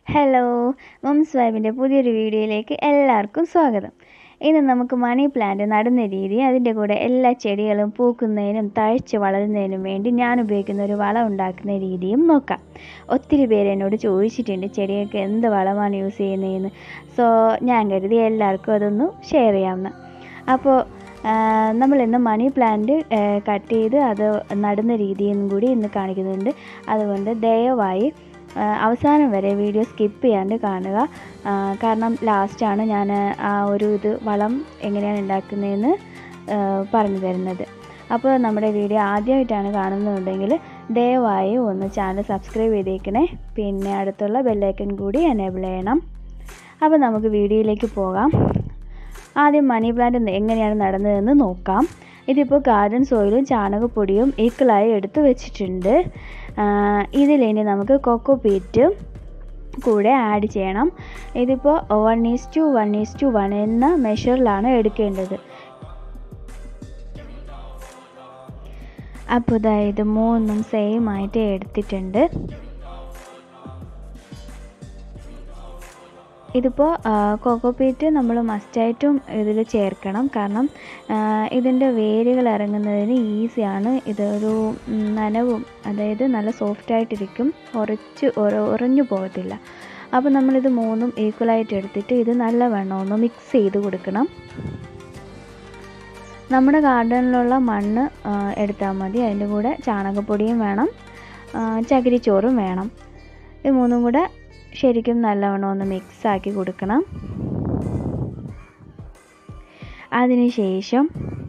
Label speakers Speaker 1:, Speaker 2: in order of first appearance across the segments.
Speaker 1: hello moms വൈബിൻ്റെ പുതിയൊരു വീഡിയോയിലേക്ക് എല്ലാവർക്കും സ്വാഗതം ഇന്ന് നമുക്ക് മണി പ്ലാന്റ് നടുന്ന രീതി അതിൻ്റെ കൂടെ എല്ലാ ചെടികളും പൂക്കുന്നതിനും തഴച്ച് വളരുന്നതിനും വേണ്ടി ഞാൻ ഉപയോഗിക്കുന്ന ഒരു വളം ഉണ്ടാക്കുന്ന രീതിയും നോക്കാം ഒത്തിരി പേര് എന്നോട് ചോദിച്ചിട്ടുണ്ട് ചെടികൾക്ക് എന്ത് വളമാണ് യൂസ് ചെയ്യുന്നതെന്ന് സോ ഞാൻ കരുതി എല്ലാവർക്കും അതൊന്ന് ഷെയർ ചെയ്യാമെന്ന് അപ്പോൾ നമ്മൾ ഇന്ന് മണി പ്ലാന്റ് കട്ട് ചെയ്ത് അത് നടുന്ന രീതിയും കൂടി ഇന്ന് കാണിക്കുന്നുണ്ട് അതുകൊണ്ട് ദയവായി ആ, അവസാനം വരെ വീഡിയോ സ്കിപ്പ് ചെയ്യാണ്ട് കാണുക ആ, കാരണം ലാസ്റ്റാണ് ഞാൻ ആ ഒരു ഇത് വളം എങ്ങനെയാണ് ഉണ്ടാക്കുന്നതെന്ന് ആ, പറഞ്ഞു തരുന്നത് അപ്പോൾ നമ്മുടെ വീഡിയോ ആദ്യമായിട്ടാണ് കാണുന്നുണ്ടെങ്കിൽ ദയവായി ഒന്ന് ചാനൽ സബ്സ്ക്രൈബ് ചെയ്തേക്കണേ പിന്നെ അടുത്തുള്ള ബെല്ലൈക്കൻ കൂടി എനേബിൾ ചെയ്യണം അപ്പോൾ നമുക്ക് വീഡിയോയിലേക്ക് പോകാം ആദ്യം മണി പ്ലാന്റ് എങ്ങനെയാണ് നടന്നതെന്ന് നോക്കാം ഇതിപ്പോൾ ഗാർഡൻ സോയിലും ചാണകപ്പൊടിയും ഈക്വലായി എടുത്ത് വെച്ചിട്ടുണ്ട് ഇതിലിനി നമുക്ക് കൊക്കോ പീറ്റ് കൂടെ ആഡ് ചെയ്യണം ഇതിപ്പോൾ one is to one is to one എന്ന മെഷറിലാണ് എടുക്കേണ്ടത് അപ്പോൾ ഇതാ ഇത് മൂന്നും സെയിം ആയിട്ട് എടുത്തിട്ടുണ്ട് ഇതിപ്പോൾ കോക്കോപീറ്റ് നമ്മൾ മസ്റ്റായിട്ടും ഇതിൽ ചേർക്കണം കാരണം ഇതിൻ്റെ വേരുകൾ ഇറങ്ങുന്നതിന് ഈസിയാണ് ഇതൊരു ഉം, നനവും അതായത് നല്ല സോഫ്റ്റായിട്ടിരിക്കും ഉറച്ച് ഉറ- ഉറഞ്ഞു പോകത്തില്ല അപ്പോൾ നമ്മളിത് മൂന്നും ഈക്വലായിട്ട് എടുത്തിട്ട് ഇത് നല്ലവണ്ണം ഒന്ന് മിക്സ് ചെയ്ത് കൊടുക്കണം നമ്മുടെ ഗാർഡനിലുള്ള മണ്ണ് എടുത്താൽ മതി അതിൻ്റെ കൂടെ ചാണകപ്പൊടിയും വേണം ആ, ചകിരിച്ചോറും വേണം ഇത് മൂന്നും കൂടെ ശരിക്കും നല്ലവണ്ണം ഒന്ന് മിക്സ് ആക്കി കൊടുക്കണം അതിനുശേഷം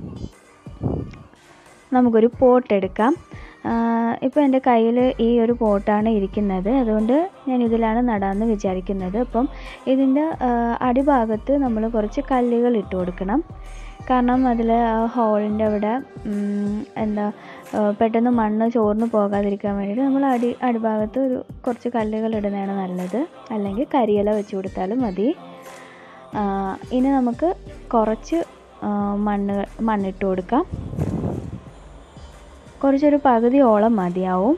Speaker 1: നമുക്കൊരു പോട്ട് എടുക്കാം ഇപ്പോൾ എൻ്റെ കയ്യിൽ ഈ ഒരു പോട്ടാണ് ഇരിക്കുന്നത് അതുകൊണ്ട് ഞാൻ ഇതിലാണ് നടാമെന്ന് വിചാരിക്കുന്നത് അപ്പം ഇതിൻ്റെ അടിഭാഗത്ത് നമ്മൾ കുറച്ച് കല്ലുകൾ ഇട്ട് കൊടുക്കണം കാരണം അതിൽ ഹോളിൻ്റെ അവിടെ ഉം, എന്താ ആ, പെട്ടെന്ന് മണ്ണ് ചോർന്ന് പോകാതിരിക്കാൻ വേണ്ടിയിട്ട് നമ്മൾ അടി അടിഭാഗത്ത് ഒരു കുറച്ച് കല്ലുകൾ ഇടുന്നതാണ് നല്ലത് അല്ലെങ്കിൽ കരിയില വെച്ച് കൊടുത്താലും മതി ആ, ഇനി നമുക്ക് കുറച്ച് ആ, മണ്ണ് മണ്ണിട്ട് കൊടുക്കാം കുറച്ചൊരു പകുതിയോളം മതിയാവും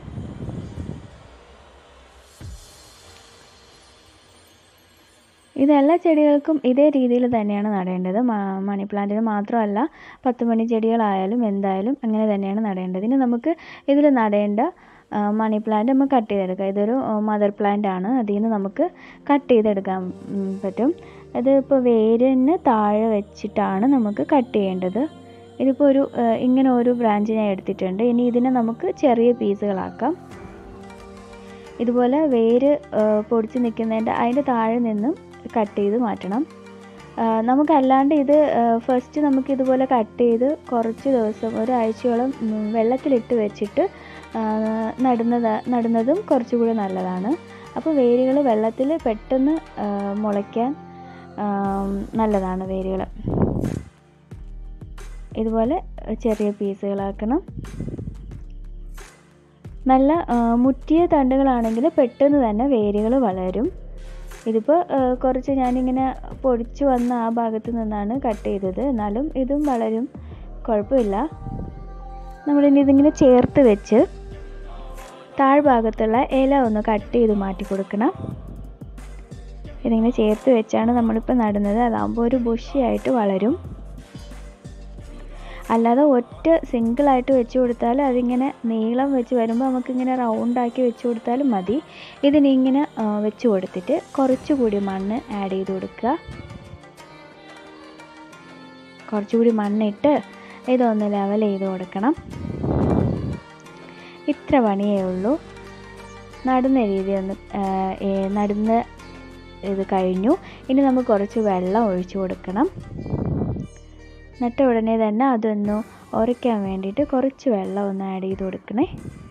Speaker 1: ഇതെല്ലാ ചെടികൾക്കും ഇതേ രീതിയിൽ തന്നെയാണ് നടേണ്ടത് മ- മണി പ്ലാന്റിന് മാത്രമല്ല പത്ത് മണി ചെടികളായാലും എന്തായാലും അങ്ങനെ തന്നെയാണ് നടേണ്ടത് ഇനി നമുക്ക് ഇതിൽ നടേണ്ട ആ, മണി പ്ലാന്റ് നമുക്ക് കട്ട് ചെയ്തെടുക്കാം ഇതൊരു മദർ പ്ലാന്റ് ആണ് അതിൽ നിന്ന് നമുക്ക് കട്ട് ചെയ്തെടുക്കാൻ ഉം, പറ്റും അത് ഇപ്പോൾ വേരിന് താഴെ വെച്ചിട്ടാണ് നമുക്ക് കട്ട് ചെയ്യേണ്ടത് ഇതിപ്പോൾ ഒരു ആ, ഇങ്ങനെ ഒരു ബ്രാഞ്ച് ഞാൻ എടുത്തിട്ടുണ്ട് ഇനി ഇതിനെ നമുക്ക് ചെറിയ പീസുകളാക്കാം ഇതുപോലെ വേര് ആ, പൊടിച്ച് നിൽക്കുന്നതിൻ്റെ അതിൻ്റെ താഴെ നിന്നും കട്ട് ചെയ്ത് മാറ്റണം ആ, നമുക്കല്ലാണ്ട് ഇത് ഫസ്റ്റ് നമുക്ക് ഇതുപോലെ കട്ട് ചെയ്ത് കുറച്ച് ദിവസം ഒരാഴ്ചയോളം ഉം, വെള്ളത്തിലിട്ട് വെച്ചിട്ട് ആ, നടുന്നത് നടുന്നതും കുറച്ചുകൂടി നല്ലതാണ് അപ്പോൾ വേരുകൾ വെള്ളത്തിൽ പെട്ടെന്ന് ആ, മുളയ്ക്കാൻ ആ, നല്ലതാണ് വേരുകൾ ഇതുപോലെ ചെറിയ പീസുകളാക്കണം നല്ല ആ, മുറ്റിയ തണ്ടുകളാണെങ്കിൽ പെട്ടെന്ന് തന്നെ വേരുകൾ വളരും ഇതിപ്പോൾ ആ, കുറച്ച് ഞാനിങ്ങനെ പൊടിച്ചു വന്ന ആ ഭാഗത്ത് നിന്നാണ് കട്ട് ചെയ്തത് എന്നാലും ഇതും വളരും കുഴപ്പമില്ല നമ്മളിനി ഇതിങ്ങനെ ചേർത്ത് വെച്ച് താഴ്ഭാഗത്തുള്ള ഇല ഒന്ന് കട്ട് ചെയ്ത് മാറ്റി കൊടുക്കണം ഇതിങ്ങനെ ചേർത്ത് വെച്ചാണ് നമ്മളിപ്പോൾ നടുന്നത് അതാകുമ്പോൾ ഒരു ബുഷിയായിട്ട് വളരും അല്ലാതെ ഒറ്റ സിംഗിളായിട്ട് വെച്ച് കൊടുത്താൽ അതിങ്ങനെ നീളം വെച്ച് വരുമ്പോൾ നമുക്കിങ്ങനെ റൗണ്ടാക്കി വെച്ച് കൊടുത്താലും മതി ഇതിനിങ്ങനെ ആ, വെച്ച് കൊടുത്തിട്ട് കുറച്ചുകൂടി മണ്ണ് ആഡ് ചെയ്ത് കൊടുക്കുക കുറച്ചുകൂടി മണ്ണിട്ട് ഇതൊന്ന് ലെവൽ ചെയ്ത് കൊടുക്കണം ഇത്ര പണിയേ ഉള്ളൂ നടുന്ന രീതി ഒന്ന് ആ, ഏ, നടുന്ന ഇത് കഴിഞ്ഞു ഇനി നമുക്ക് കുറച്ച് വെള്ളം ഒഴിച്ചു കൊടുക്കണം നട്ട ഉടനെ തന്നെ അതൊന്ന് ഉരയ്ക്കാൻ വേണ്ടിയിട്ട് കുറച്ച് വെള്ളം ഒന്ന് ആഡ് ചെയ്ത് കൊടുക്കണേ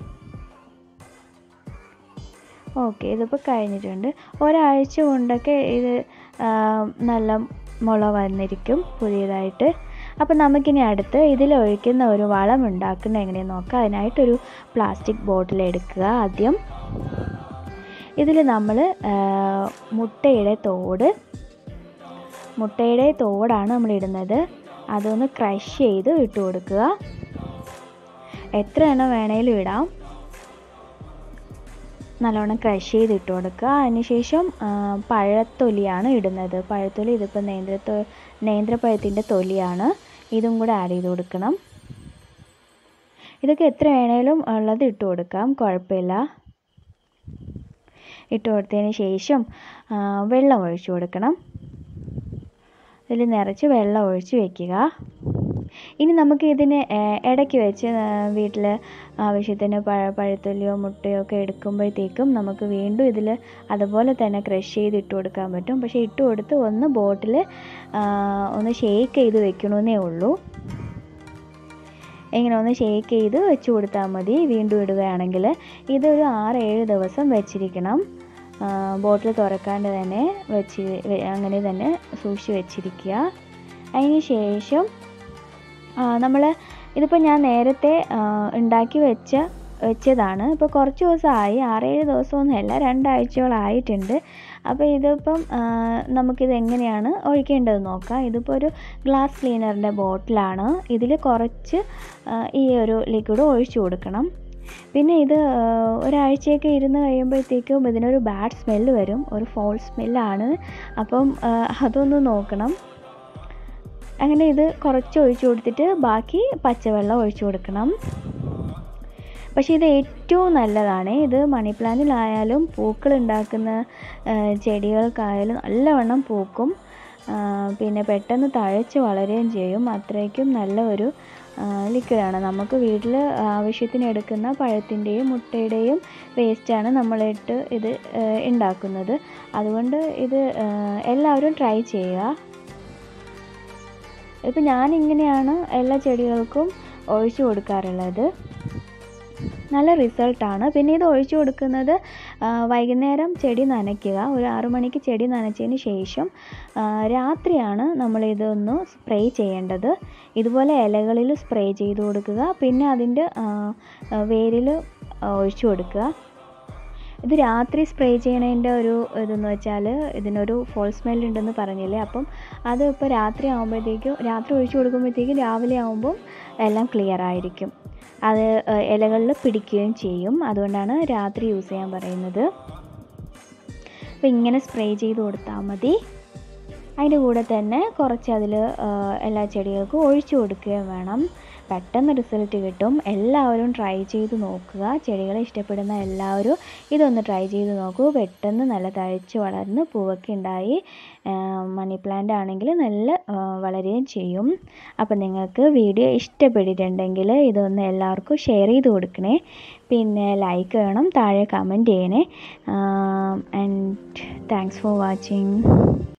Speaker 1: ഓക്കെ ഇതിപ്പോൾ കഴിഞ്ഞിട്ടുണ്ട് ഒരാഴ്ച കൊണ്ടൊക്കെ ഇത് ആ, നല്ല മുള വന്നിരിക്കും പുതിയതായിട്ട് അപ്പോൾ നമുക്കിനി അടുത്ത് ഇതിൽ ഒഴിക്കുന്ന ഒരു വളം ഉണ്ടാക്കുന്ന എങ്ങനെയെന്ന് നോക്കാം അതിനായിട്ടൊരു പ്ലാസ്റ്റിക് ബോട്ടിൽ എടുക്കുക ആദ്യം ഇതിൽ നമ്മൾ മുട്ടയുടെ തോട് മുട്ടയുടെ തോടാണ് നമ്മൾ ഇടുന്നത് അതൊന്ന് ക്രഷ് ചെയ്ത് ഇട്ട് കൊടുക്കുക എത്ര എണ്ണം വേണേലും ഇടാം നല്ലോണം ക്രഷ് ചെയ്തിട്ട് കൊടുക്കുക അതിനുശേഷം പഴത്തൊലിയാണ് ഇടുന്നത് പഴത്തൊലി ഇതിപ്പോൾ നേന്ത്രത്തൊ നേന്ത്രപ്പഴത്തിൻ്റെ തൊലിയാണ് ഇതും കൂടെ ആഡ് ചെയ്ത് കൊടുക്കണം ഇതൊക്കെ എത്ര വേണേലും ഉള്ളത് ഇട്ട് കൊടുക്കാം കുഴപ്പമില്ല ഇട്ട് കൊടുത്തതിന് ശേഷം വെള്ളം ഒഴിച്ചു കൊടുക്കണം ഇതിൽ നിറച്ച് വെള്ളം ഒഴിച്ച് വെക്കുക ഇനി നമുക്ക് ഇതിന് ഇടയ്ക്ക് വെച്ച് വീട്ടിൽ ആവശ്യത്തിന് പഴ പഴത്തൊലിയോ മുട്ടയോ ഒക്കെ എടുക്കുമ്പോഴത്തേക്കും നമുക്ക് വീണ്ടും ഇതിൽ അതുപോലെ തന്നെ ക്രഷ് ചെയ്ത് ഇട്ട് കൊടുക്കാൻ പറ്റും പക്ഷേ ഇട്ട് കൊടുത്ത് ഒന്ന് ബോട്ടിൽ ഒന്ന് ഷേക്ക് ചെയ്ത് വെക്കണമെന്നേ ഉള്ളൂ ഇങ്ങനെ ഒന്ന് ഷേക്ക് ചെയ്ത് വെച്ച് കൊടുത്താൽ മതി വീണ്ടും ഇടുകയാണെങ്കിൽ ഇതൊരു ആറ് ഏഴ് ദിവസം വെച്ചിരിക്കണം ബോട്ടിൽ തുറക്കാണ്ട് തന്നെ വെച്ച് അങ്ങനെ തന്നെ സൂക്ഷിച്ച് വെച്ചിരിക്കുക അതിന് ശേഷം നമ്മൾ ഇതിപ്പോൾ ഞാൻ നേരത്തെ ഉണ്ടാക്കി വെച്ച വെച്ചതാണ് ഇപ്പോൾ കുറച്ച് ദിവസമായി ആറേഴ് ദിവസമൊന്നുമല്ല രണ്ടാഴ്ചയോളായിട്ടുണ്ട് അപ്പോൾ ഇതിപ്പം നമുക്കിത് എങ്ങനെയാണ് ഒഴിക്കേണ്ടത് നോക്കാം ഇതിപ്പോൾ ഒരു ഗ്ലാസ് ക്ലീനറിൻ്റെ ബോട്ടിലാണ് ഇതിൽ കുറച്ച് ഈ ഒരു ലിക്വിഡ് ഒഴിച്ചു കൊടുക്കണം പിന്നെ ഇത് ഒരാഴ്ചയൊക്കെ ഇരുന്ന് കഴിയുമ്പോഴത്തേക്കും ഇതിനൊരു ബാഡ് സ്മെല്ല് വരും ഒരു ഫോൾ സ്മെല്ലാണ് അപ്പം അതൊന്ന് നോക്കണം അങ്ങനെ ഇത് കുറച്ച് ഒഴിച്ചു കൊടുത്തിട്ട് ബാക്കി പച്ചവെള്ളം ഒഴിച്ചു കൊടുക്കണം പക്ഷേ ഇത് ഏറ്റവും നല്ലതാണ് ഇത് മണി പ്ലാന്റിലായാലും പൂക്കൾ ഉണ്ടാക്കുന്ന ചെടികൾക്കായാലും നല്ലവണ്ണം പൂക്കും പിന്നെ പെട്ടെന്ന് തഴച്ച് വളരുകയും ചെയ്യും അത്രയ്ക്കും നല്ല ഒരു ലിക്വിഡാണ് നമുക്ക് വീട്ടിൽ ആവശ്യത്തിന് എടുക്കുന്ന പഴത്തിൻ്റെയും മുട്ടയുടെയും വേസ്റ്റാണ് നമ്മളിട്ട് ഇത് ഉണ്ടാക്കുന്നത് അതുകൊണ്ട് ഇത് എല്ലാവരും ട്രൈ ചെയ്യുക ഇപ്പം ഞാനിങ്ങനെയാണ് എല്ലാ ചെടികൾക്കും ഒഴിച്ചു കൊടുക്കാറുള്ളത് നല്ല റിസൾട്ടാണ് പിന്നെ ഇത് ഒഴിച്ചു കൊടുക്കുന്നത് വൈകുന്നേരം ചെടി നനയ്ക്കുക ഒരു ആറു മണിക്ക് ചെടി നനച്ചതിന് ശേഷം രാത്രിയാണ് നമ്മളിതൊന്ന് സ്പ്രേ ചെയ്യേണ്ടത് ഇതുപോലെ ഇലകളിൽ സ്പ്രേ ചെയ്ത് കൊടുക്കുക പിന്നെ അതിൻ്റെ വേരിൽ ഒഴിച്ചു കൊടുക്കുക ഇത് രാത്രി സ്പ്രേ ചെയ്യണതിൻ്റെ ഒരു ഇതെന്ന് വെച്ചാൽ ഇതിനൊരു ഫോൾ സ്മെൽ ഉണ്ടെന്ന് പറഞ്ഞില്ലേ അപ്പം അത് ഇപ്പോൾ രാത്രി ആകുമ്പോഴത്തേക്കും രാത്രി ഒഴിച്ചു കൊടുക്കുമ്പോഴത്തേക്കും രാവിലെ ആകുമ്പം എല്ലാം ക്ലിയർ ആയിരിക്കും അത് ഇലകളിൽ പിടിക്കുകയും ചെയ്യും അതുകൊണ്ടാണ് രാത്രി യൂസ് ചെയ്യാൻ പറയുന്നത് അപ്പോൾ ഇങ്ങനെ സ്പ്രേ ചെയ്ത് കൊടുത്താൽ മതി അതിൻ്റെ കൂടെ തന്നെ കുറച്ച് അതിൽ എല്ലാ ചെടികൾക്കും ഒഴിച്ചു കൊടുക്കുകയും വേണം പെട്ടെന്ന് റിസൾട്ട് കിട്ടും എല്ലാവരും ട്രൈ ചെയ്ത് നോക്കുക ചെടികളെ ഇഷ്ടപ്പെടുന്ന എല്ലാവരും ഇതൊന്ന് ട്രൈ ചെയ്ത് നോക്കൂ പെട്ടെന്ന് നല്ല തഴച്ച് വളർന്ന് പൂവൊക്കെ ഉണ്ടായി മണി പ്ലാന്റ് ആണെങ്കിൽ നല്ല വളരുകയും ചെയ്യും അപ്പം നിങ്ങൾക്ക് വീഡിയോ ഇഷ്ടപ്പെട്ടിട്ടുണ്ടെങ്കിൽ ഇതൊന്ന് എല്ലാവർക്കും ഷെയർ ചെയ്ത് കൊടുക്കണേ പിന്നെ ലൈക്ക് വേണം താഴെ കമൻറ്റ് ചെയ്യണേ ആൻഡ് താങ്ക്സ് ഫോർ വാച്ചിങ്